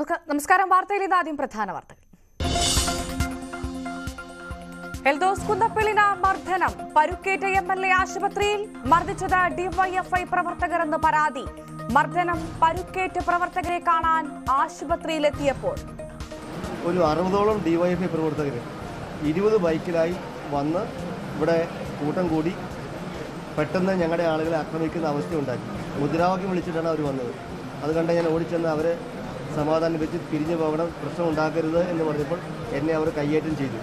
നമസ്ക- നമസ്കാരം വാർത്തയിൽ ഇത് ആദ്യം പ്രധാന വാർത്തകൾ എൽദോസ് കുന്നപ്പിളിന മർദ്ദനം പരുക്കേറ്റ എം എൽ എ ആശുപത്രിയിൽ മർദ്ദിച്ചത് ഡിവൈഎഫ്ഐ പ്രവർത്തകർ എന്ന് പരാതി മർദ്ദനം പരുക്കേറ്റ പ്രവർത്തകരെ കാണാൻ ആശുപത്രിയിലെത്തിയപ്പോൾ ഒരു അറുപതോളം ഡിവൈഎഫ്ഐ പ്രവർത്തകർ ഇരുപത് ബൈക്കിലായി വന്ന് ഇവിടെ കൂട്ടം കൂടി പെട്ടെന്ന് ഞങ്ങളുടെ ആളുകളെ ആക്രമിക്കുന്ന അവസ്ഥ ഉണ്ടാക്കി മുദ്രാവാക്യം വിളിച്ചിട്ടാണ് അവർ വന്നത് അത് കണ്ട് ഞാൻ ഓടിച്ചെന്ന് അവരെ സമാധാനിപ്പിച്ച് പിരിഞ്ഞു പോകണം പ്രശ്നം ഉണ്ടാക്കരുത് എന്ന് പറഞ്ഞപ്പോൾ എന്നെ അവർ കയ്യേറ്റം ചെയ്തു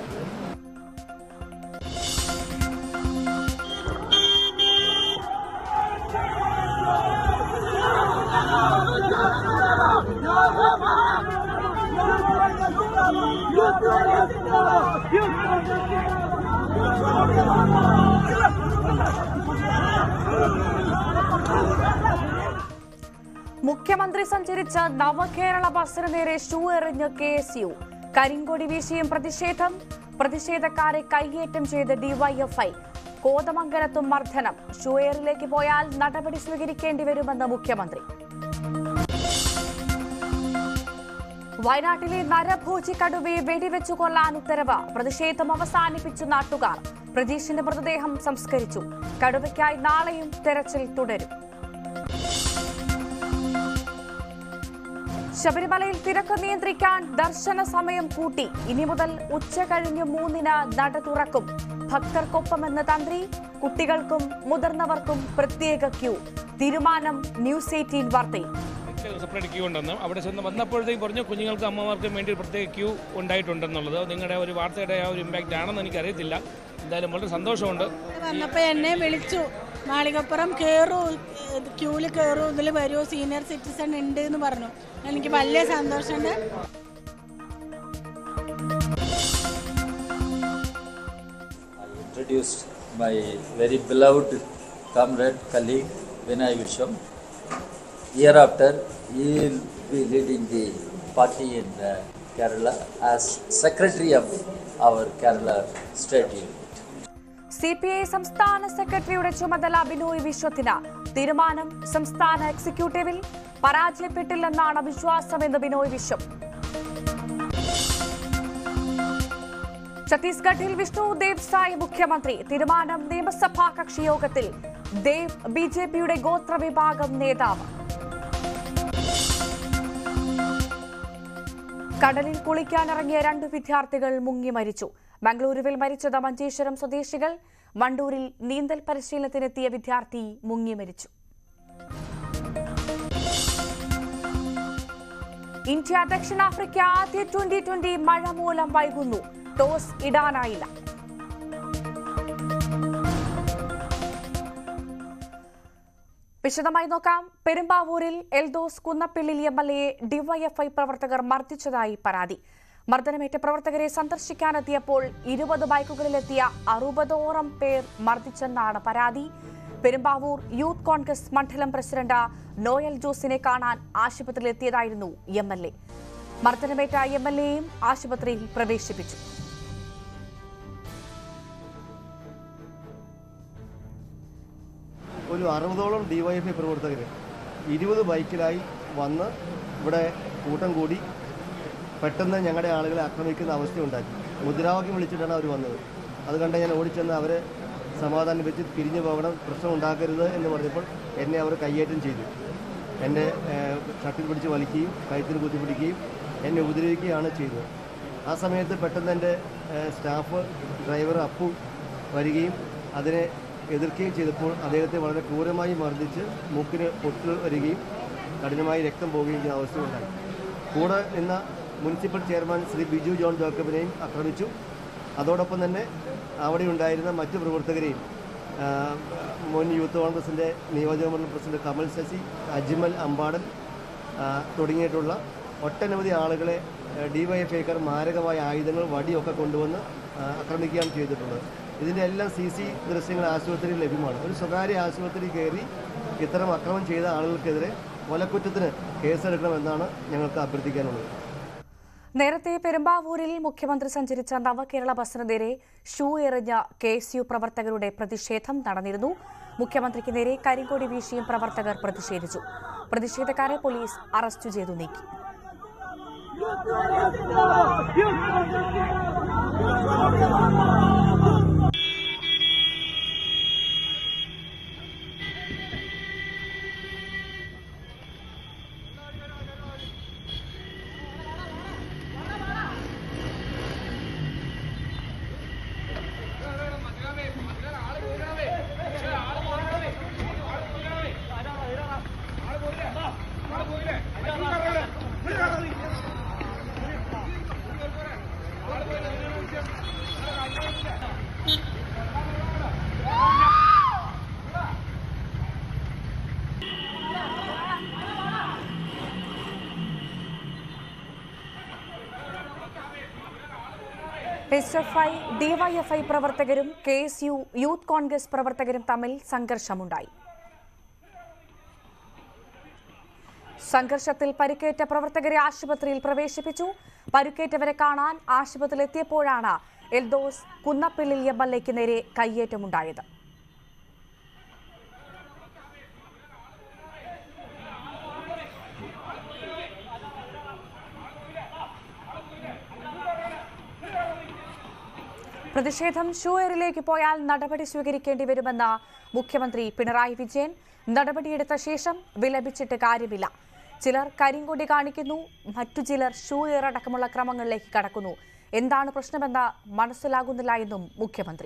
മുഖ്യമന്ത്രി സഞ്ചരിച്ച നവകേരള ബസിന് നേരെ ഷൂ എറിഞ്ഞ് കെ എസ് യു കരിങ്കൊടി വീശിയും പ്രതിഷേധം പ്രതിഷേധക്കാരെ കൈയേറ്റം ചെയ്ത് ഡിവൈഎഫ്ഐ കോതമംഗലത്തും മർദ്ദനം ഷൂയറിലേക്ക് പോയാൽ നടപടി സ്വീകരിക്കേണ്ടി വരുമെന്ന് മുഖ്യമന്ത്രി വയനാട്ടിലെ നരഭോജി കടുവയെ വെടിവെച്ചു കൊല്ലാൻ ഉത്തരവ് പ്രതിഷേധം അവസാനിപ്പിച്ചു നാട്ടുകാർ പ്രതീഷിന്റെ മൃതദേഹം സംസ്കരിച്ചു കടുവയ്ക്കായി നാളെയും തെരച്ചിൽ തുടരും ശബരിമലയിൽ തിരക്ക് നിയന്ത്രിക്കാൻ ദർശന സമയം കൂട്ടി ഇനി മുതൽ ഉച്ച കഴിഞ്ഞ് മൂന്നിന് നട തുറക്കും ഭക്തർക്കൊപ്പമെന്ന് തന്ത്രി കുട്ടികൾക്കും മുതിർന്നവർക്കും പ്രത്യേക ക്യൂ തീരുമാനം ന്യൂസ് എയ്റ്റീൻ വാർത്തയിൽ സെപ്പറേറ്റ് ക്യൂ ഉണ്ടെന്നും അവിടെ ചെന്ന് വന്നപ്പോഴത്തേക്ക് പറഞ്ഞു കുഞ്ഞുങ്ങൾക്കും അമ്മമാർക്കും വേണ്ടി ഒരു പ്രത്യേക ക്യൂ ഉണ്ടായിട്ടുണ്ടെന്നുള്ളത് അത് നിങ്ങളുടെ ഒരു വാർത്തയുടെ ആ ഒരു ഇമ്പാക്റ്റ് ആണെന്ന് എനിക്കറിയത്തില്ല എന്തായാലും വളരെ സന്തോഷമുണ്ട് വന്നപ്പോ എന്നെ വിളിച്ചു മാളികപ്പുറം കയറൂ ക്യൂല് കയറൂ ഇതിൽ വരൂ സീനിയർ സിറ്റിസൺ ഉണ്ട് എന്ന് പറഞ്ഞു എനിക്ക് വലിയ സന്തോഷമുണ്ട് I introduced my very beloved comrade, colleague, Vinay Vishwam. Hereafter, he will be leading the party in uh, Kerala as secretary of our Kerala state unit. C P I സംസ്ഥാന സെക്രട്ടറിയുടെ ചുമതല ബിനോയ് വിശ്വത്തിന് തീരുമാനം സംസ്ഥാന എക്സിക്യൂട്ടീവിൽ പരാജയപ്പെട്ടില്ലെന്നാണ് വിശ്വാസമെന്ന് ബിനോയ് വിശ്വം ഛത്തീസ്ഗഡിൽ വിഷ്ണു ദേവ് സായ് മുഖ്യമന്ത്രി തീരുമാനം നിയമസഭാ കക്ഷിയോഗത്തിൽ ദേവ് ബി ജെ പിയുടെ ഗോത്രവിഭാഗം നേതാവ് കടലിൽ കുളിക്കാനിറങ്ങിയ രണ്ട് വിദ്യാർത്ഥികൾ മുങ്ങി മരിച്ചു മംഗളൂരുവിൽ മരിച്ചത് മഞ്ചേശ്വരം സ്വദേശികൾ വണ്ടൂരിൽ നീന്തൽ പരിശീലനത്തിനെത്തിയ വിദ്യാർത്ഥി മുങ്ങി മരിച്ചു ഇന്ത്യ ദക്ഷിണാഫ്രിക്ക ആദ്യ ട്വന്റി ട്വന്റി മഴ മൂലം വൈകുന്നു ടോസ് ഇടാനായില്ല വിശദമായി നോക്കാം പെരുമ്പാവൂരിൽ Eldhose Kunnappillil M L A DYFI പ്രവർത്തകർ മർദ്ദിച്ചതായി പരാതി മർദ്ദനമേറ്റ പ്രവർത്തകരെ സന്ദർശിക്കാനെത്തിയപ്പോൾ ഇരുപത് ബൈക്കുകളിലെത്തിയ അറുപതോളം പേർ മർദ്ദിച്ചെന്നാണ് പരാതി പെരുമ്പാവൂർ യൂത്ത് കോൺഗ്രസ് മണ്ഡലം പ്രസിഡന്റ് നോയൽ ജോസിനെ കാണാൻ ആശുപത്രിയിലെത്തിയതായിരുന്നു എം എൽ എ മർദ്ദനമേറ്റ എം എൽ എയും ആശുപത്രിയിൽ പ്രവേശിപ്പിച്ചു ഒരു അറുപതോളം ഡിവൈഎഫ്ഐ പ്രവർത്തകർ ഇരുപത് ബൈക്കിലായി വന്ന് ഇവിടെ കൂട്ടം കൂടി പെട്ടെന്ന് ഞങ്ങളുടെ ആളുകളെ ആക്രമിക്കുന്ന അവസ്ഥ ഉണ്ടാക്കി മുദ്രാവാക്യം വിളിച്ചിട്ടാണ് അവർ വന്നത് അത് കണ്ട് ഞാൻ ഓടിച്ചെന്ന് അവരെ സമാധാനിപ്പിച്ച് പിരിഞ്ഞു പോകണം പ്രശ്നം ഉണ്ടാക്കരുത് എന്ന് പറഞ്ഞപ്പോൾ എന്നെ അവർ കയ്യേറ്റം ചെയ്തു എന്നെ ഏഹ്, ഷട്ടിൽ പിടിച്ച് വലിക്കുകയും കഴുത്തിന് കുത്തിപ്പിടിക്കുകയും എന്നെ ഉപദ്രവിക്കുകയാണ് ചെയ്തത് ആ സമയത്ത് പെട്ടെന്ന് എൻ്റെ ഏഹ്, സ്റ്റാഫ് ഡ്രൈവർ അപ്പു വരികയും അതിനെ എതിർക്കുകയും ചെയ്തപ്പോൾ അദ്ദേഹത്തെ വളരെ ക്രൂരമായി മർദ്ദിച്ച് മൂക്കിന് പൊട്ട് വരികയും കഠിനമായി രക്തം പോവുകയും ചെയ്യുന്ന അവസ്ഥയുണ്ടായി കൂടെ നിന്ന മുനിസിപ്പൽ ചെയർമാൻ ശ്രീ ബിജു ജോൺ ജോക്കബിനെയും ആക്രമിച്ചു അതോടൊപ്പം തന്നെ അവിടെ ഉണ്ടായിരുന്ന മറ്റു പ്രവർത്തകരെയും ആ, മുൻ യൂത്ത് കോൺഗ്രസിൻ്റെ നിയോജകമണ്ഡലം പ്രസിഡന്റ് കമൽ ശശി അജ്മൽ അമ്പാടൻ ആ, തുടങ്ങിയിട്ടുള്ള ഒട്ടനവധി ആളുകളെ ഡിവൈഎഫ്ഐക്കാർ മാരകമായ ആയുധങ്ങൾ വടിയൊക്കെ കൊണ്ടുവന്ന് ആ, ആക്രമിക്കുകയാണ് ചെയ്തിട്ടുള്ളത് ഇതിൻ്റെ എല്ലാം സി സി ദൃശ്യങ്ങൾ ആശുപത്രിയിൽ ലഭ്യമാണ് ഒരു സ്വകാര്യ ആശുപത്രി കയറി ഇത്തരം അക്രമം ചെയ്ത ആളുകൾക്കെതിരെ കൊലക്കുറ്റത്തിന് കേസെടുക്കണമെന്നാണ് ഞങ്ങൾക്ക് അഭ്യർത്ഥിക്കാനുള്ളത് നേരത്തെ പെരുമ്പാവൂരിൽ മുഖ്യമന്ത്രി സഞ്ചരിച്ച നവകേരള ബസിന് നേരെ ഷൂ എറിഞ്ഞ കെ എസ് യു പ്രവർത്തകരുടെ പ്രതിഷേധം നടന്നിരുന്നു മുഖ്യമന്ത്രിക്ക് നേരെ കരിങ്കൊടി വീശിയും പ്രവർത്തകർ പ്രതിഷേധിച്ചു പ്രതിഷേധക്കാരെ പോലീസ് അറസ്റ്റ് ചെയ്തു നീക്കി എസ് എഫ് ഐ ഡിവൈഎഫ്ഐ പ്രവർത്തകരും K S U youth Congress പ്രവർത്തകരും തമ്മിൽ സംഘർഷമുണ്ടായി സംഘർഷത്തിൽ പരിക്കേറ്റ പ്രവർത്തകരെ ആശുപത്രിയിൽ പ്രവേശിപ്പിച്ചു പരിക്കേറ്റവരെ കാണാൻ ആശുപത്രിയിൽ എത്തിയപ്പോഴാണ് എൽദോസ് കുന്നപ്പിള്ളിൽ എം എൽ എക്ക് നേരെ കയ്യേറ്റമുണ്ടായത് പ്രതിഷേധം ഷൂയറിലേക്ക് പോയാൽ നടപടി സ്വീകരിക്കേണ്ടി വരുമെന്ന് മുഖ്യമന്ത്രി പിണറായി വിജയൻ നടപടിയെടുത്ത ശേഷം വിലപിച്ചിട്ട് കാര്യമില്ല ചിലർ കരിങ്കൊടി കാണിക്കുന്നു മറ്റു ചിലർ ഷൂയർ അടക്കമുള്ള ക്രമങ്ങളിലേക്ക് കടക്കുന്നു എന്താണ് പ്രശ്നമെന്ന് മനസ്സിലാകുന്നില്ല എന്നും മുഖ്യമന്ത്രി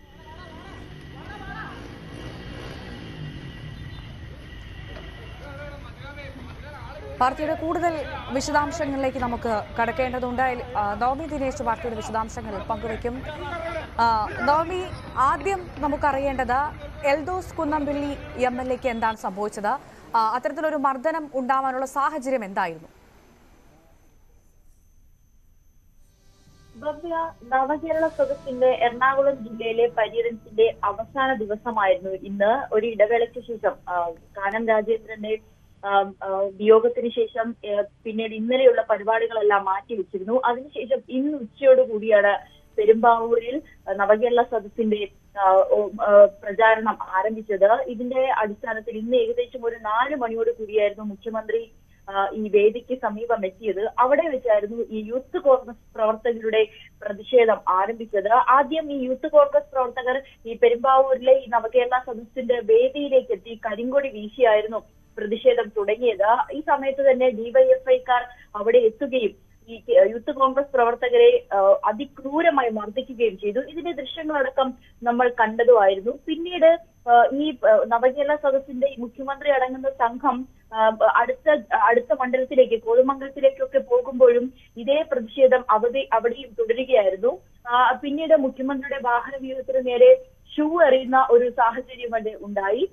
വാർത്തയുടെ കൂടുതൽ വിശദാംശങ്ങളിലേക്ക് നമുക്ക് കടക്കേണ്ടതുണ്ട് ആ, നവമി ദിനേശ് വാർത്തയുടെ വിശദാംശങ്ങൾ പങ്കുവയ്ക്കും ആ, നവമി ആദ്യം നമുക്കറിയേണ്ടത് എൽദോസ് കുന്നംപിള്ളി എം എൽ എക്ക് എന്താണ് സംഭവിച്ചത് ആ, അത്തരത്തിലൊരു മർദ്ദനം ഉണ്ടാവാനുള്ള സാഹചര്യം എന്തായിരുന്നു ഭവ്യ നവകേരള സദസ്സിന്റെ എറണാകുളം ജില്ലയിലെ പര്യടനത്തിന്റെ അവസാന ദിവസമായിരുന്നു ഇന്ന് ഒരു ഇടവേളയ്ക്ക് ശേഷം ആ, കാനം രാജേന്ദ്രന്റെ ആ, ആ, വിയോഗത്തിന് ശേഷം ഏ, പിന്നീട് ഇന്നലെയുള്ള പരിപാടികളെല്ലാം മാറ്റിവെച്ചിരുന്നു അതിനുശേഷം ഇന്ന് ഉച്ചയോടുകൂടിയാണ് പെരുമ്പാവൂരിൽ നവകേരള സദസ്സിന്റെ ആ, ഓ- ആ, പ്രചാരണം ആരംഭിച്ചത് ഇതിന്റെ അടിസ്ഥാനത്തിൽ ഇന്ന് ഏകദേശം ഒരു നാല് മണിയോട് കൂടിയായിരുന്നു മുഖ്യമന്ത്രി ആ, ഈ വേദിക്ക് സമീപം എത്തിയത് അവിടെ വെച്ചായിരുന്നു ഈ യൂത്ത് കോൺഗ്രസ് പ്രവർത്തകരുടെ പ്രതിഷേധം ആരംഭിച്ചത് ആദ്യം ഈ യൂത്ത് കോൺഗ്രസ് പ്രവർത്തകർ ഈ പെരുമ്പാവൂരിലെ ഈ നവകേരള സദസ്സിന്റെ വേദിയിലേക്ക് എത്തി കരിങ്കൊടി വീശിയായിരുന്നു പ്രതിഷേധം തുടങ്ങിയത് ഈ സമയത്ത് തന്നെ ഡിവൈഎഫ്ഐക്കാർ അവിടെ എത്തുകയും ഈ യൂത്ത് കോൺഗ്രസ് പ്രവർത്തകരെ ആ, അതിക്രൂരമായി മർദ്ദിക്കുകയും ചെയ്തു ഇതിന്റെ ദൃശ്യങ്ങളടക്കം നമ്മൾ കണ്ടതുമായിരുന്നു പിന്നീട് ആ, ഈ ആ, നവകേരള സദസ്സിന്റെ ഈ മുഖ്യമന്ത്രി അടങ്ങുന്ന സംഘം ആ, അടുത്ത അടുത്ത മണ്ഡലത്തിലേക്ക് കോതമംഗലത്തിലേക്കൊക്കെ പോകുമ്പോഴും ഇതേ പ്രതിഷേധം അവിടെ അവിടെയും തുടരുകയായിരുന്നു ആ, പിന്നീട് മുഖ്യമന്ത്രിയുടെ വാഹന വ്യൂഹത്തിന് നേരെ ഷൂ എറിയുന്ന ഒരു സാഹചര്യം അവിടെ ഉണ്ടായി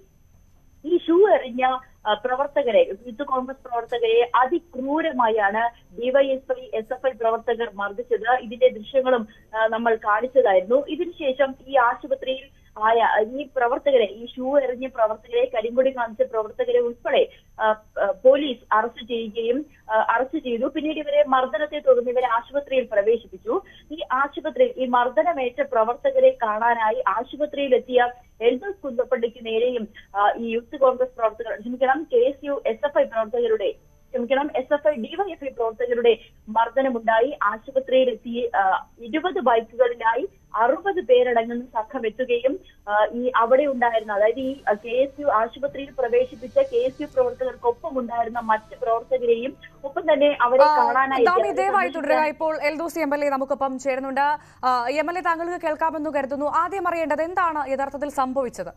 ഈ ഷൂ എറിഞ്ഞ ആ, പ്രവർത്തകരെ യൂത്ത് കോൺഗ്രസ് പ്രവർത്തകരെ അതിക്രൂരമായാണ് ഡിവൈഎസ്ഐ എസ് എഫ് ഐ പ്രവർത്തകർ മർദ്ദിച്ചത് ഇതിന്റെ ദൃശ്യങ്ങളും ആ, നമ്മൾ കാണിച്ചതായിരുന്നു ഇതിനുശേഷം ഈ ആശുപത്രിയിൽ ആയ ഈ പ്രവർത്തകരെ ഈ ഷൂ എറിഞ്ഞ പ്രവർത്തകരെ കരിങ്കൊടി കാണിച്ച പ്രവർത്തകരെ ഉൾപ്പെടെ ആ, ആ, പോലീസ് അറസ്റ്റ് ചെയ്യുകയും ആ, അറസ്റ്റ് ചെയ്തു പിന്നീട് ഇവരെ മർദ്ദനത്തെ തുടർന്ന് ഇവരെ ആശുപത്രിയിൽ പ്രവേശിപ്പിച്ചു ഈ ആശുപത്രിയിൽ ഈ മർദ്ദനമേറ്റ പ്രവർത്തകരെ കാണാനായി ആശുപത്രിയിലെത്തിയ എൽദോസ് കുന്തപ്പള്ളിക്ക് നേരെയും ആ, ഈ യൂത്ത് കോൺഗ്രസ് പ്രവർത്തകർ ക്ഷമിക്കണം K S U S F I പ്രവർത്തകരുടെ ക്ഷമിക്കണം എസ് എഫ് ഐ ഡിവൈഎഫ്ഐ പ്രവർത്തകരുടെ മർദ്ദനമുണ്ടായി ആശുപത്രിയിലെത്തി ആ, ഇരുപത് ബൈക്കുകളിലായി അറുപത് പേരടങ്ങുന്ന സംഘം എത്തുകയും ആ, ഈ അവിടെ ഉണ്ടായിരുന്ന അതായത് ഈ കെ എസ് യു ആശുപത്രിയിൽ പ്രവേശിപ്പിച്ച കെ എസ് യു പ്രവർത്തകർക്കൊപ്പം ഉണ്ടായിരുന്ന മറ്റ് പ്രവർത്തകരെയും ഒപ്പം തന്നെ അവരെ കാണാനായി ദാമി അവരെ ദയവായി തുടരുക സന്ദർശിക്കാൻ ഇപ്പോൾ എൽദോസ് എം എൽ എ നമുക്കൊപ്പം ചേരുന്നുണ്ട് എം എൽ എ താങ്കൾക്ക് കേൾക്കാമെന്ന് കരുതുന്നു ആദ്യം അറിയേണ്ടത് എന്താണ് യഥാർത്ഥത്തിൽ സംഭവിച്ചത്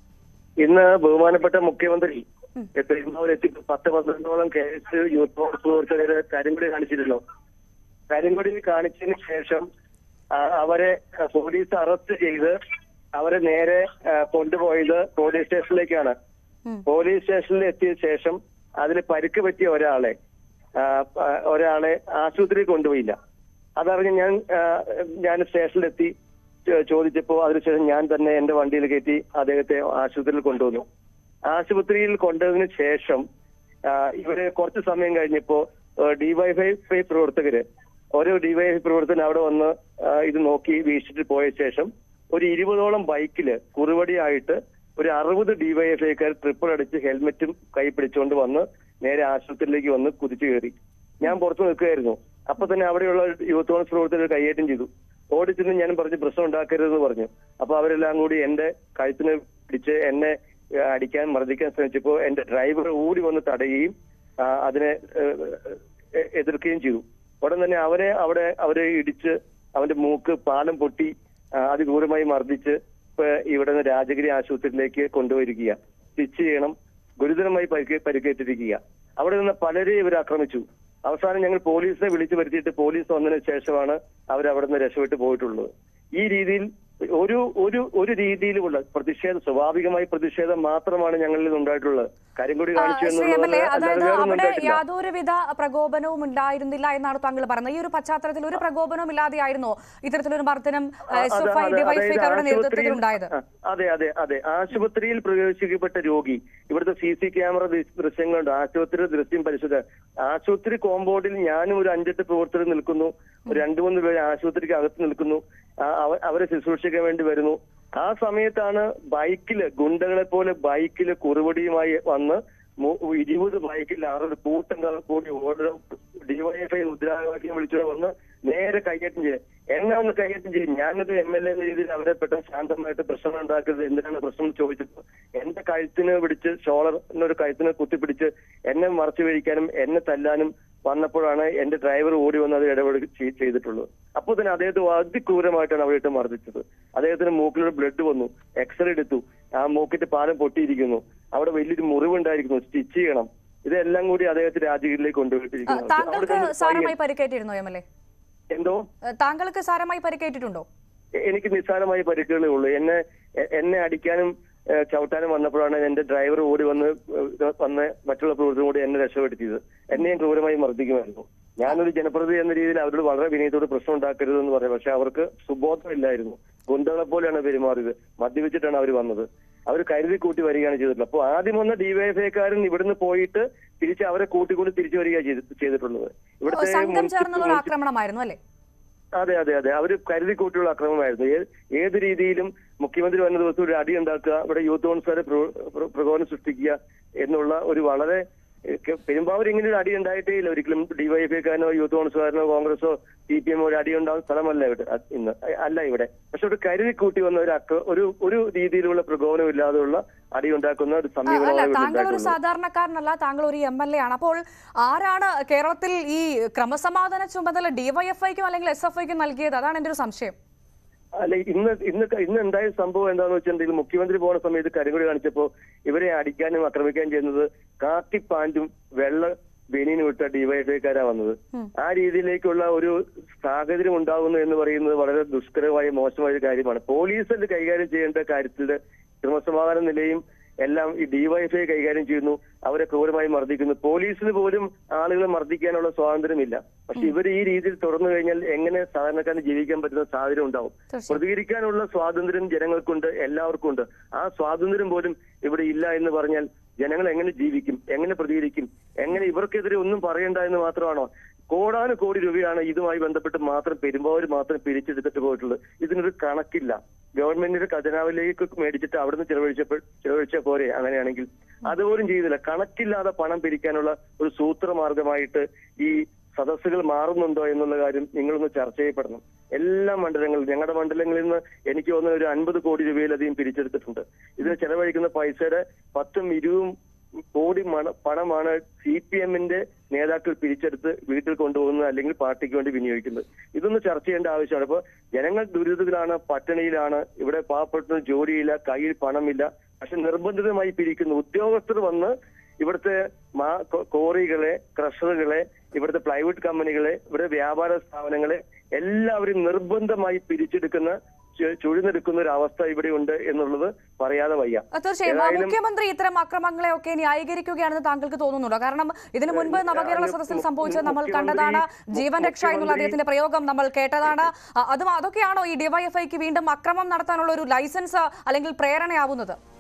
ഇന്ന് ബഹുമാനപ്പെട്ട മുഖ്യമന്ത്രി പെരുമ്പാവൂരെത്തി പത്ത് പന്ത്രണ്ടോളം കെ എസ് യൂത്ത് കോൺഗ്രസ് പ്രവർത്തകര് കരിങ്കൊടി കാണിച്ചിരുന്നു കരിങ്കൊടി കാണിച്ചതിന് ശേഷം ആ, അവരെ പോലീസ് അറസ്റ്റ് ചെയ്ത് അവരെ നേരെ ആ, കൊണ്ടുപോയത് പോലീസ് സ്റ്റേഷനിലേക്കാണ് ഉം. പോലീസ് സ്റ്റേഷനിൽ എത്തിയ ശേഷം അതിൽ പരിക്ക് പറ്റിയ ഒരാളെ ആ, ആ, ഒരാളെ ആശുപത്രിയിൽ കൊണ്ടുപോയില്ല അതറിഞ്ഞ് ഞാൻ ആ, ഞാൻ സ്റ്റേഷനിലെത്തി ചോ- ചോദിച്ചപ്പോൾ അതിനുശേഷം ഞാൻ തന്നെ എന്റെ വണ്ടിയിൽ കയറ്റി അദ്ദേഹത്തെ ആശുപത്രിയിൽ കൊണ്ടുവന്നു ആശുപത്രിയിൽ കൊണ്ടതിന് ശേഷം ആ, ഇവര് കുറച്ച് സമയം കഴിഞ്ഞപ്പോ ഡിവൈഫൈ പ്രവർത്തകര് ഓരോ ഡിവൈഎഫ്ഐ പ്രവർത്തകൻ അവിടെ വന്ന് ആ, ഇത് നോക്കി വീക്ഷിച്ചിട്ട് പോയ ശേഷം ഒരു ഇരുപതോളം ബൈക്കില് കുറുവടിയായിട്ട് ഒരു അറുപത് ഡിവൈഎഫ്ഐക്കാർ ട്രിപ്പിൾ അടിച്ച് ഹെൽമെറ്റും കൈ പിടിച്ചുകൊണ്ട് വന്ന് നേരെ ആശുപത്രിയിലേക്ക് വന്ന് കുതിച്ചു കയറി ഞാൻ പുറത്തു നിൽക്കുകയായിരുന്നു അപ്പൊ തന്നെ അവിടെയുള്ള യൂത്ത് കോൺഗ്രസ് പ്രവർത്തകർ കൈയേറ്റം ചെയ്തു ഓടിച്ചെന്ന് ഞാൻ പറഞ്ഞു പ്രശ്നം ഉണ്ടാക്കരുതെന്ന് പറഞ്ഞു അപ്പൊ അവരെല്ലാം കൂടി എന്റെ കഴുത്തിന് പിടിച്ച് എന്നെ ഏ, അടിക്കാൻ മർദ്ദിക്കാൻ ശ്രമിച്ചപ്പോ എന്റെ ഡ്രൈവർ ഓടി വന്ന് തടയുകയും ആ, അതിനെ ഏ, ഏ, എതിർക്കുകയും ചെയ്തു ഉടൻ തന്നെ അവനെ അവിടെ അവരെ ഇടിച്ച് അവന്റെ മൂക്ക് പാലം പൊട്ടി ആ, അതിക്രൂരമായി മർദ്ദിച്ച് ഇപ്പൊ ഇവിടെ നിന്ന് രാജഗിരി ആശുപത്രിയിലേക്ക് കൊണ്ടുപോയിരിക്കുക സ്റ്റിച്ച് ചെയ്യണം ഗുരുതരമായി പരിക്ക് പരിക്കേറ്റിരിക്കുക അവിടെ നിന്ന് പലരെയും ഇവർ ആക്രമിച്ചു അവസാനം ഞങ്ങൾ പോലീസിനെ വിളിച്ചു വരുത്തിയിട്ട് പോലീസ് വന്നതിന് ശേഷമാണ് അവർ അവിടെ നിന്ന് രക്ഷപ്പെട്ടു പോയിട്ടുള്ളത് ഈ രീതിയിൽ ഒരു ഒരു ഒരു രീതിയിലുമുള്ള പ്രതിഷേധം സ്വാഭാവികമായി പ്രതിഷേധം മാത്രമാണ് ഞങ്ങളിൽ നിന്നുണ്ടായിട്ടുള്ളത് കരിങ്കൊടി ആ, കാണിച്ചു ശ്രീ എം എൽ എന്നുള്ളത് എ അല്ലാതെ അതായത് വേറൊന്നും അവിടെ ഉണ്ടായിട്ടില്ല യാതൊരുവിധ പ്രകോപനവും ഉണ്ടായിരുന്നില്ല എന്നാണ് താങ്കൾ പറയുന്നത് ഈ ഒരു പശ്ചാത്തലത്തിൽ ഒരു പ്രകോപനവും ഇല്ലാതെയായിരുന്നോ ഇത്തരത്തിലൊരു മർദ്ദനം എസ് അത് എഫ് ഐ അത് ഡിവൈഎഫ്ഐക്കാരുടെ അതായത് നേതൃത്വത്തിൽ ആശുപത്രിയിൽ- ഉണ്ടായത് ആ, അതെ അതെ അതെ ആശുപത്രിയിൽ പ്രവേശിക്കപ്പെട്ട രോഗി ഇവിടുത്തെ സി സി ക്യാമറ ദൃ- ദൃശ്യങ്ങളുണ്ട് ആശുപത്രി ദൃശ്യം പരിശോധന ആശുപത്രി കോമ്പൗണ്ടിൽ ഞാനും ഒരു അഞ്ചെട്ട് പ്രവർത്തകർ നിൽക്കുന്നു ഒരു രണ്ടു മൂന്ന് പേര് ആശുപത്രിക്ക് അകത്ത് നിൽക്കുന്നു ആ, അവ- അവരെ ശുശ്രൂഷിക്കാൻ വേണ്ടി വരുന്നു ആ സമയത്താണ് ബൈക്കില് ഗുണ്ടകളെ പോലെ ബൈക്കില് കുറുവടിയുമായി വന്ന് മു- ഇരുപത് ബൈക്കിൽ ആറൊരു കൂട്ടം കൂടി ഓരോ ഡിവൈഎഫ്ഐ മുദ്രാവാക്യം വിളിച്ചുകൊണ്ട് വന്ന് നേരെ കൈയേറ്റം ചെയ്യും എന്നെ ഒന്ന് കൈയേറ്റം ചെയ്യും ഞാനൊരു എം എൽ എ എന്ന രീതിയിൽ അവരെ പെട്ടെന്ന് ശാന്തമായിട്ട് പ്രശ്നം ഉണ്ടാക്കരുത് എന്തിനാണ് പ്രശ്നം എന്ന് ചോദിച്ചപ്പോൾ എന്റെ കഴുത്തിന് പിടിച്ച് ഷോളറിനൊരു കഴുത്തിന് കുത്തിപ്പിടിച്ച് എന്നെ മറച്ചു വീഴിക്കാനും എന്നെ തല്ലാനും വന്നപ്പോഴാണ് എന്റെ ഡ്രൈവർ ഓടി വന്ന് അത് ഇടപെടുക ചെയ്- ചെയ്തിട്ടുള്ളത് അപ്പോൾ തന്നെ അദ്ദേഹത്തെ അതിക്രൂരമായിട്ടാണ് അവിടെ ഇട്ട് മർദ്ദിച്ചത് അദ്ദേഹത്തിന് മൂക്കിലൊരു ബ്ലഡ് വന്നു എക്സ്റേ എടുത്തു ആ മൂക്കിന്റെ പാലം പൊട്ടിയിരിക്കുന്നു അവിടെ വലിയൊരു മുറിവുണ്ടായിരിക്കുന്നു സ്റ്റിച്ച് ചെയ്യണം ഇതെല്ലാം കൂടി അദ്ദേഹത്തെ രാജകീയത്തിലേക്ക് ആ, കൊണ്ടുപോയിട്ടിരിക്കുന്നു താങ്കൾക്ക് സാരമായി പരിക്കേറ്റിരുന്നോ എം എൽ എ എന്തോ താങ്കൾക്ക് സാരമായി പരിക്കേറ്റിട്ടുണ്ടോ എ- എനിക്ക് നിസ്സാരമായ പരിക്കുകളേ ഉള്ളൂ എന്നെ എ- എന്നെ അടിക്കാനും ഏ, ചവിട്ടാനും വന്നപ്പോഴാണ് എന്റെ ഡ്രൈവർ ഓടി വന്ന് ഏ, വന്ന് മറ്റുള്ള പ്രവർത്തനം കൂടി എന്നെ രക്ഷപ്പെടുത്തിയത് എന്നെയും ക്രൂരമായി മർദ്ദിക്കുമായിരുന്നു ഞാനൊരു ജനപ്രതിനിധി എന്ന രീതിയിൽ അവരോട് വളരെ വിനയത്തോട് പ്രശ്നം ഉണ്ടാക്കരുത് എന്ന് പറഞ്ഞു പക്ഷെ അവർക്ക് സുബോധമില്ലായിരുന്നു ഗുണ്ടകളെ പോലെയാണ് പെരുമാറിയത് മദ്യപിച്ചിട്ടാണ് അവർ വന്നത് അവർ കരുതി കൂട്ടി വരികയാണ് ചെയ്തിട്ടുള്ളത് അപ്പോൾ ആദ്യം വന്ന ഡിവൈഎഫ്ഐക്കാരൻ ഇവിടുന്ന് പോയിട്ട് തിരിച്ച് അവരെ കൂട്ടിക്കൊണ്ട് തിരിച്ചു വരികയാണ് ചെയ്തി- ചെയ്തിട്ടുള്ളത് ഇവിടുത്തെ സംഘം മുനിസിപ്പൽ- ചേർന്നുള്ള ഒരു ആക്രമണമായിരുന്നു അല്ലേ അതെ അതെ അതെ അവര് കരുതി കൂട്ടിയുള്ള അക്രമമായിരുന്നു ഏ- ഏത് രീതിയിലും മുഖ്യമന്ത്രി വന്ന ദിവസം ഒരു അടി ഉണ്ടാക്കുക ഇവിടെ യൂത്ത് കോൺഗ്രസ് പ്രകോപനം സൃഷ്ടിക്കുക എന്നുള്ള ഒരു വളരെ ഏ, ക- പെരുമ്പാവൂർ ഇങ്ങനെ ഒരു അടി ഉണ്ടായിട്ടേ ഇല്ല ഒരിക്കലും ഡിവൈഎഫ്ഐക്കാരനോ യൂത്ത് കോൺഗ്രസ്സുകാരനോ കോൺഗ്രസോ സി പി എമ്മോ ഒരു അടി ഉണ്ടാകുന്ന സ്ഥലമല്ല ഇവിടെ അ- ഇന്ന് അ- അല്ല ഇവിടെ പക്ഷെ ഒരു കരുതി കൂട്ടി വന്ന ഒരു അക്ര ഒരു ഒരു രീതിയിലുള്ള പ്രകോപനം ഇല്ലാതെയുള്ള അടി ഉണ്ടാക്കുന്ന ഒരു ആ, സമീപനമാണ് അല്ല ഇവിടെ താങ്കൾ ഒരു ഉണ്ടായിട്ടുള്ളത്. സാധാരണക്കാരനല്ല താങ്കൾ ഒരു എം എൽ എ ആണ് അപ്പോൾ ആരാണ് കേരളത്തിൽ ഈ ക്രമസമാധാന ചുമതല ഡിവൈഎഫ്ഐക്കും അല്ലെങ്കിൽ എസ് എഫ് ഐക്കും നൽകിയത് അതാണ് എന്റെ ഒരു സംശയം അല്ല ഇന്ന് ഇന്ന് ക- ഇന്ന് ഉണ്ടായ സംഭവം എന്താണെന്ന് വെച്ചിട്ടുണ്ടെങ്കിൽ മുഖ്യമന്ത്രി പോകുന്ന സമയത്ത് കരിങ്കൊടി കാണിച്ചപ്പോ ഇവരെ അടിക്കാനും ആക്രമിക്കാനും ചെയ്യുന്നത് കാക്കി പാൻറ്റും വെള്ള ബെനീനും ഇട്ട ഡിവൈഎഫ്ഐക്കാരാ വന്നത് ആ രീതിയിലേക്കുള്ള ഒരു സാഹചര്യം ഉണ്ടാകുന്നു എന്ന് പറയുന്നത് വളരെ ദുഷ്കരമായ മോശമായ ഒരു കാര്യമാണ് പോലീസിൽ കൈകാര്യം ചെയ്യേണ്ട കാര്യത്തിൽ ക്രമസമാധാന നിലയും എല്ലാം ഈ ഡിവൈഎഫ്ഐ കൈകാര്യം ചെയ്യുന്നു അവരെ ക്രൂരമായി മർദ്ദിക്കുന്നു പോലീസിന് പോലും ആളുകളെ മർദ്ദിക്കാനുള്ള സ്വാതന്ത്ര്യമില്ല പക്ഷെ ഇവർ ഈ രീതിയിൽ തുടർന്നു കഴിഞ്ഞാൽ എങ്ങനെ സാധാരണക്കാരന് ജീവിക്കാൻ പറ്റുന്ന സാഹചര്യം ഉണ്ടാവും തീർച്ചയായും. പ്രതികരിക്കാനുള്ള സ്വാതന്ത്ര്യം ജനങ്ങൾക്കുണ്ട് എല്ലാവർക്കും ഉണ്ട് ആ സ്വാതന്ത്ര്യം പോലും ഇവിടെ ഇല്ല എന്ന് പറഞ്ഞാൽ ജനങ്ങൾ എങ്ങനെ ജീവിക്കും എങ്ങനെ പ്രതികരിക്കും എങ്ങനെ ഇവർക്കെതിരെ ഒന്നും പറയണ്ട എന്ന് മാത്രമാണോ കോടാനു കോടി രൂപയാണ് ഇതുമായി ബന്ധപ്പെട്ട് മാത്രം പെരുമ്പാവൂർ മാത്രം പിരിച്ചെടുത്തിട്ട് പോയിട്ടുള്ളത് ഇതിനൊരു കണക്കില്ല ഗവൺമെന്റിന്റെ ഖജനാവിലേക്ക് മേടിച്ചിട്ട് അവിടുന്ന് ചെലവഴിച്ചപ്പോൾ ചെലവഴിച്ച പോരെ അങ്ങനെയാണെങ്കിൽ അതുപോലും ചെയ്തില്ല കണക്കില്ലാതെ പണം പിരിക്കാനുള്ള ഒരു സൂത്രമാർഗമായിട്ട് ഈ സദസ്സുകൾ മാറുന്നുണ്ടോ എന്നുള്ള കാര്യം നിങ്ങളൊന്ന് ചർച്ച ചെയ്യപ്പെടണം എല്ലാ മണ്ഡലങ്ങളിലും ഞങ്ങളുടെ മണ്ഡലങ്ങളിൽ നിന്ന് എനിക്ക് തോന്നുന്ന ഒരു അൻപത് കോടി രൂപയിലധികം പിരിച്ചെടുത്തിട്ടുണ്ട് ഇതിന് ചെലവഴിക്കുന്ന പൈസയുടെ പത്തും ഇരുപതും കോടി മണ- പണമാണ് സി പി എമ്മിന്റെ നേതാക്കൾ പിരിച്ചെടുത്ത് വീട്ടിൽ കൊണ്ടുപോകുന്നത് അല്ലെങ്കിൽ പാർട്ടിക്ക് വേണ്ടി വിനിയോഗിക്കുന്നത് ഇതൊന്ന് ചർച്ച ചെയ്യേണ്ട ആവശ്യമാണ് ഇപ്പൊ ജനങ്ങൾ ദുരിതത്തിലാണ് പട്ടിണിയിലാണ് ഇവിടെ പാവപ്പെട്ട ജോലിയില്ല കയ്യിൽ പണമില്ല പക്ഷെ നിർബന്ധിതമായി പിരിക്കുന്നു ഉദ്യോഗസ്ഥർ വന്ന് ഇവിടുത്തെ മാ കോ- കോറികളെ ക്രഷറുകളെ ഇവിടുത്തെ പ്ലൈവുഡ് കമ്പനികളെ ഇവിടെ വ്യാപാര സ്ഥാപനങ്ങളെ എല്ലാവരും നിർബന്ധമായി പിരിച്ചെടുക്കുന്ന ചു- ചുഴിഞ്ഞെടുക്കുന്ന ഒരു അവസ്ഥ ഇവിടെ ഉണ്ട് എന്നുള്ളത് പറയാതെ വയ്യ ആ, തീർച്ചയായും ആ, ഏതായാലും- മുഖ്യമന്ത്രി ഇത്തരം അക്രമങ്ങളെ ഒക്കെ ന്യായീകരിക്കുകയാണെന്ന് താങ്കൾക്ക് തോന്നുന്നുണ്ടോ കാരണം ഇതിനു മുൻപ് നവകേരള സദസ്സിൽ സംഭവിച്ചത് നമ്മൾ കണ്ടതാണ് ജീവൻ രക്ഷ എന്നുള്ള അദ്ദേഹത്തിന്റെ പ്രയോഗം നമ്മൾ കേട്ടതാണ് ആ, അതും അതൊക്കെയാണോ ഈ ഡിവൈഎഫ്ഐക്ക് വീണ്ടും അക്രമം നടത്താനുള്ള ഒരു ലൈസൻസ് അല്ലെങ്കിൽ പ്രേരണയാവുന്നത്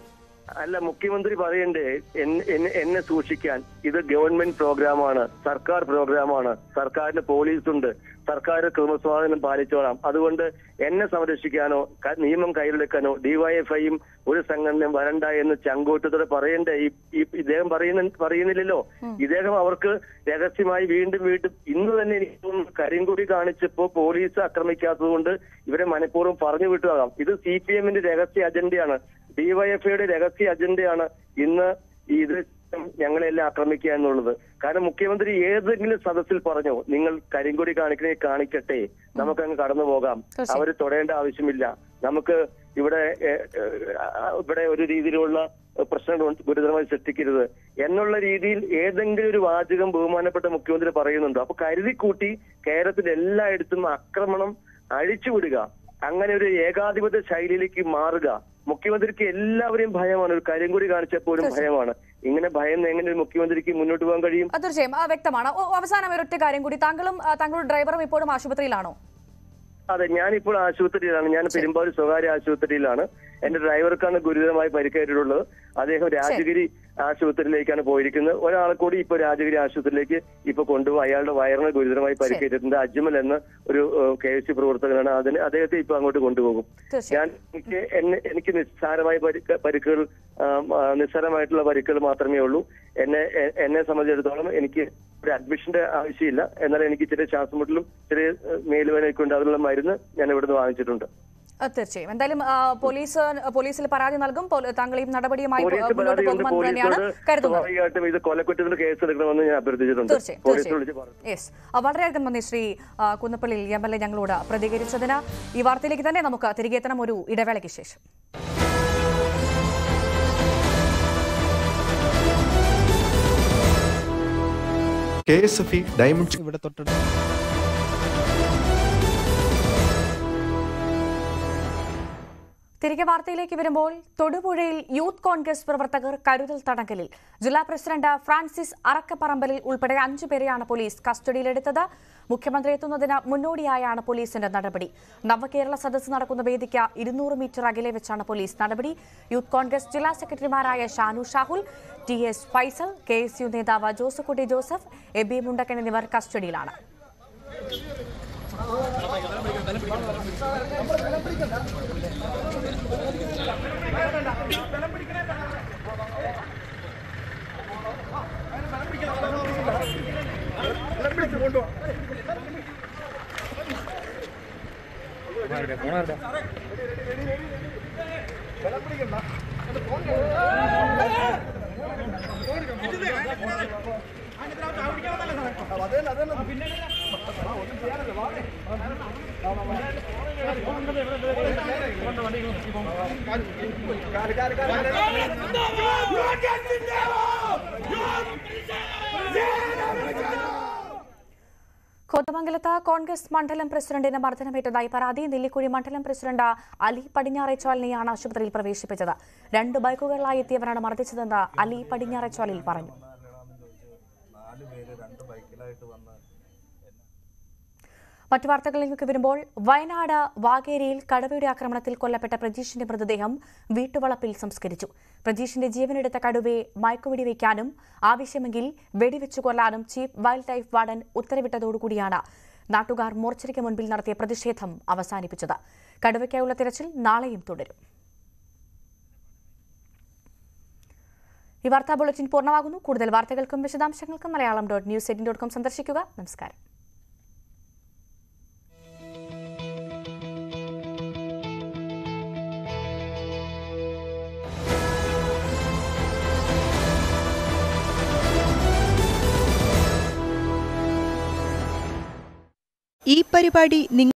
അല്ല മുഖ്യമന്ത്രി പറയണ്ടേ എൻ- എന്നെ- എന്നെ സൂക്ഷിക്കാൻ ഇത് ഗവൺമെന്റ് പ്രോഗ്രാമാണ് സർക്കാർ പ്രോഗ്രാമാണ് സർക്കാരിന് പോലീസുണ്ട് സർക്കാർ ക്രമസ്വാധീനം പാലിച്ചോളാം അതുകൊണ്ട് എന്നെ സംരക്ഷിക്കാനോ ക- നിയമം കയ്യിലെടുക്കാനോ ഡിവൈഎഫ്ഐയും ഒരു സംഘടനയും വരണ്ട എന്ന് ചങ്കോട്ടത്തോടെ പറയണ്ടേ ഈ ഈ- ഇദ്ദേഹം പറയുന്ന പറയുന്നില്ലല്ലോ ഇദ്ദേഹം അവർക്ക് രഹസ്യമായി വീണ്ടും വീണ്ടും ഇന്ന് തന്നെ എനിക്ക് തോന്നുന്നു കരിങ്കുടി കാണിച്ചപ്പോ പോലീസ് ആക്രമിക്കാത്തത് കൊണ്ട് ഇവരെ മനഃപൂർവ്വം പറഞ്ഞു വിട്ടുകാം ഇത് സി പി എമ്മിന്റെ രഹസ്യ അജണ്ടയാണ് ഡിവൈഎഫ്ഐയുടെ രഹസ്യ അജണ്ടയാണ് ഇന്ന് ഈ ഇത് ഞങ്ങളെല്ലാം ആക്രമിക്കുക എന്നുള്ളത് കാരണം മുഖ്യമന്ത്രി ഏതെങ്കിലും സദസ്സിൽ പറഞ്ഞോ നിങ്ങൾ കരിങ്കൊടി കാണിക്കണേ കാണിക്കട്ടെ നമുക്കങ്ങ് കടന്നു പോകാം തീർച്ചയായും. അവര് തൊടേണ്ട ആവശ്യമില്ല നമുക്ക് ഇവിടെ ഏഹ്, ഏഹ്, ആ, ഇവിടെ ഒരു രീതിയിലുള്ള പ്രശ്നങ്ങൾ ഉണ്ട്, ഗുരുതരമായി സൃഷ്ടിക്കരുത് എന്നുള്ള രീതിയിൽ ഏതെങ്കിലും ഒരു വാചകം ബഹുമാനപ്പെട്ട മുഖ്യമന്ത്രി പറയുന്നുണ്ടോ അപ്പൊ കരുതിക്കൂട്ടി കേരളത്തിൽ എല്ലായിടത്തും ആക്രമണം അഴിച്ചുവിടുക അങ്ങനെ ഒരു ഏകാധിപത്യ ശൈലിയിലേക്ക് മാറുക മുഖ്യമന്ത്രിക്ക് എല്ലാവരെയും ഭയമാണ് ഒരു കരിങ്കുടി കാണിച്ചപ്പോഴും ഭയമാണ് ഇങ്ങനെ ഭയം എങ്ങനെ ഒരു മുഖ്യമന്ത്രിക്ക് മുന്നോട്ട് പോകാൻ കഴിയും അത് തീർച്ചയായും ആ, വ്യക്തമാണ് ഓ, അവസാനം ഒരൊറ്റ കാര്യം കൂടി താങ്കളും ആ, താങ്കളുടെ ഡ്രൈവറും ഇപ്പോഴും ആശുപത്രിയിലാണോ അതെ ഞാനിപ്പോൾ ആശുപത്രിയിലാണ് ഞാൻ പെരുമ്പാവൂർ സ്വകാര്യ ആശുപത്രിയിലാണ് എന്റെ ഡ്രൈവർക്കാണ് ഗുരുതരമായി പരിക്കേറ്റിട്ടുള്ളത് അദ്ദേഹം രാജഗിരി ആശുപത്രിയിലേക്കാണ് പോയിരിക്കുന്നത് ഒരാളെ കൂടി ഇപ്പൊ രാജഗിരി ആശുപത്രിയിലേക്ക് ഇപ്പൊ കൊണ്ടുപോകും അയാളുടെ വയറിന് ഗുരുതരമായി പരിക്കേറ്റിട്ടുണ്ട് അജ്മൽ എന്ന ഒരു കെ എസ് സി പ്രവർത്തകനാണ് അതിന് അദ്ദേഹത്തെ ഇപ്പൊ അങ്ങോട്ട് കൊണ്ടുപോകും തീർച്ചയായും ഞാൻ എനിക്ക് എന്നെ എനിക്ക് നിസ്സാരമായ പരിക്ക് പരിക്കുകൾ ആ, ആ, നിസ്സാരമായിട്ടുള്ള പരിക്കുകൾ മാത്രമേ ഉള്ളൂ എന്നെ എ- എന്നെ സംബന്ധിച്ചിടത്തോളം എനിക്ക് ഒരു അഡ്മിഷന്റെ ആവശ്യമില്ല എന്നാൽ എനിക്ക് ചെറിയ ശ്വാസം മുട്ടലും ചെറിയ ഏഹ്, മേലുവേദനയൊക്കെ ഉണ്ട് അതിനുള്ള മരുന്ന് ഞാൻ ഇവിടുന്ന് വാങ്ങിച്ചിട്ടുണ്ട് ആ, തീർച്ചയായും എന്തായാലും ആ, പോലീസ് പോലീസിൽ പരാതി നൽകും പോല- താങ്കൾ ഈ നടപടിയുമായി പോലീസ് മുന്നോട്ട് പരാതിയുണ്ട് പോകുമെന്ന് തന്നെയാണ് പോലീസോട് കരുതുന്നത് സ്വാഭാവികമായിട്ടും ഇത് കൊലക്കുറ്റത്തിന് കേസ് എടുക്കണമെന്ന് ഞാൻ അഭ്യർത്ഥിച്ചിട്ടുണ്ട് തീർച്ചയായും പോലീസിനെ വിളിച്ച് പറഞ്ഞു തീർച്ചയായും യെസ് വളരെയധികം നന്ദി ശ്രീ ആ, കുന്നപ്പള്ളി എം എൽ എ ഞങ്ങളോട് പ്രതികരിച്ചതിന് ഈ വാർത്തയിലേക്ക് തന്നെ നമുക്ക് തിരികെ എത്തണം ഒരു ഇടവേളയ്ക്ക് ശേഷം K S F E diamond ഇവിടെ തൊട്ടടുത്ത് തിരികെ വാർത്തയിലേക്ക് വരുമ്പോൾ തൊടുപുഴയിൽ യൂത്ത് കോൺഗ്രസ് പ്രവർത്തകർ കരുതൽ തടങ്കലിൽ ജില്ലാ പ്രസിഡന്റ് ഫ്രാൻസിസ് അറക്കപ്പറമ്പലിൽ ഉൾപ്പെടെ അഞ്ചു പേരെയാണ് പോലീസ് കസ്റ്റഡിയിലെടുത്തത് മുഖ്യമന്ത്രി എത്തുന്നതിന് മുന്നോടിയായാണ് പോലീസിന്റെ നടപടി നവകേരള സദസ്സ് നടക്കുന്ന വേദിക്ക് ഇരുന്നൂറ് മീറ്റർ അകലെ വെച്ചാണ് പോലീസ് നടപടി യൂത്ത് കോൺഗ്രസ് ജില്ലാ സെക്രട്ടറിമാരായ Shanu Shahul T S Faisal K S U നേതാവ് ജോസഫുട്ടി ജോസഫ് എബി മുണ്ടക്കൻ എന്നിവർ കസ്റ്റഡിയിലാണ് കോതമംഗലത്ത് കോൺഗ്രസ് മണ്ഡലം പ്രസിഡന്റിന് മർദ്ദനമേറ്റതായി പരാതി നെല്ലിക്കുഴി മണ്ഡലം പ്രസിഡന്റ് അലി പടിഞ്ഞാറേച്ചാലിനെയാണ് ആശുപത്രിയിൽ പ്രവേശിപ്പിച്ചത് രണ്ട് ബൈക്കുകളിലായി എത്തിയവരാണ് മർദ്ദിച്ചതെന്ന് അലി പടിഞ്ഞാറേച്ചാലിൽ പറഞ്ഞു മറ്റു വാർത്തകളിലേക്ക് വരുമ്പോൾ വയനാട് വാഗേരിയിൽ കടുവയുടെ ആക്രമണത്തിൽ കൊല്ലപ്പെട്ട പ്രജീഷിന്റെ മൃതദേഹം വീട്ടുവളപ്പിൽ സംസ്കരിച്ചു പ്രജീഷിന്റെ ജീവനെടുത്ത കടുവയെ മയക്കുവെടി വയ്ക്കാനും ആവശ്യമെങ്കിൽ വെടിവെച്ചു കൊല്ലാനും ചീഫ് വൈൽഡ് ലൈഫ് വാർഡൻ ഉത്തരവിട്ടതോടുകൂടിയാണ് നാട്ടുകാർ മോർച്ചറിക്ക് മുൻപിൽ നടത്തിയ പ്രതിഷേധം അവസാനിപ്പിച്ചത് കടുവയ്ക്കായുള്ള തിരച്ചിൽ നാളെയും തുടരും ഈ വാർത്താ ബുള്ളറ്റിൻ പൂർണ്ണമാകുന്നു കൂടുതൽ വാർത്തകൾക്കും വിശദാംശങ്ങൾക്കും Malayalam dot News eighteen dot com സന്ദർശിക്കുക നമസ്കാരം ഈ പരിപാടി